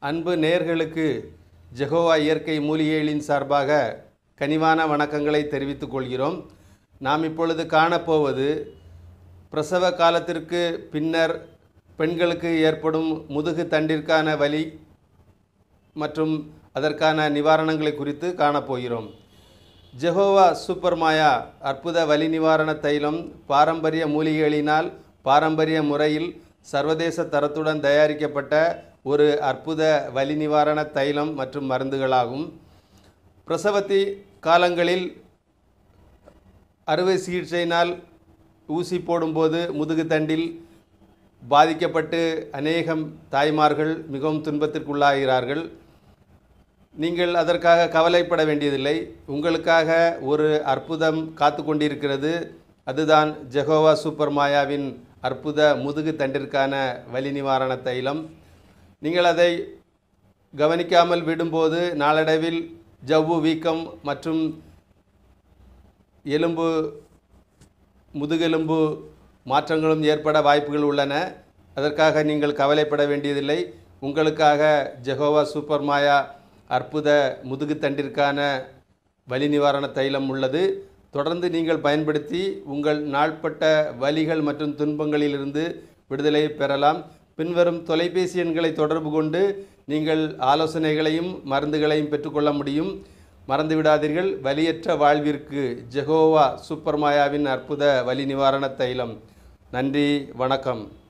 அன்பு நேர்களுக்கு ஜெகோவா இயற்கை மூலிகைகளின் சார்பாக கனிவான வணக்கங்களை தெரிவித்துக் கொள்கிறோம் நாம் இப்பொழுது காணப்போவது பிரசவ காலத்திற்கு பின்னர் பெண்களுக்கு ஏற்படும் முதுகு தண்டிற்கான வலி மற்றும் அதற்கான நிவாரணங்களை குறித்து காணப்போகிறோம் ஜெகோவா சூப்பர் மாயா அற்புத வலி நிவாரண தைலம் பாரம்பரிய மூலிகைகளினால் பாரம்பரிய முறையில் சர்வதேச தரத்துடன் தயாரிக்கப்பட்ட ஒரு அற்புத வலி நிவாரண தைலம் மற்றும் மருந்துகளாகும் பிரசவத்தி காலங்களில் அறுவை சிகிச்சையினால் ஊசி போடும்போது முதுகு தண்டில் பாதிக்கப்பட்டு அநேகம் தாய்மார்கள் மிகவும் துன்பத்திற்குள்ளாகிறார்கள் நீங்கள் அதற்காக கவலைப்பட வேண்டியதில்லை உங்களுக்காக ஒரு அற்புதம் காத்து கொண்டிருக்கிறது அதுதான் ஜெகோவா சூப்பர் மாயாவின் அற்புத முதுகு தண்டிற்கான வலி நிவாரண தைலம் நீங்கள் அதை கவனிக்காமல் விடும்போது நாளடைவில் ஜவ்வு வீக்கம் மற்றும் எலும்பு முதுகெலும்பு மாற்றங்களும் ஏற்பட வாய்ப்புகள் உள்ளன அதற்காக நீங்கள் கவலைப்பட வேண்டியதில்லை உங்களுக்காக ஜெகோவா சூப்பர் மாயா அற்புத முதுகுத்தண்டிற்கான வலி நிவாரண தைலம் உள்ளது தொடர்ந்து நீங்கள் பயன்படுத்தி உங்கள் நாள்பட்ட வலிகள் மற்றும் துன்பங்களிலிருந்து விடுதலை பெறலாம் பின்வரும் தொலைபேசி எண்களை தொடர்பு கொண்டு நீங்கள் ஆலோசனைகளையும் மருந்துகளையும் பெற்றுக்கொள்ள முடியும் மறந்துவிடாதீர்கள் வலியற்ற வாழ்விற்கு ஜெகோவா சூப்பர் மாயாவின் அற்புத வலி நிவாரண தைலம் நன்றி வணக்கம்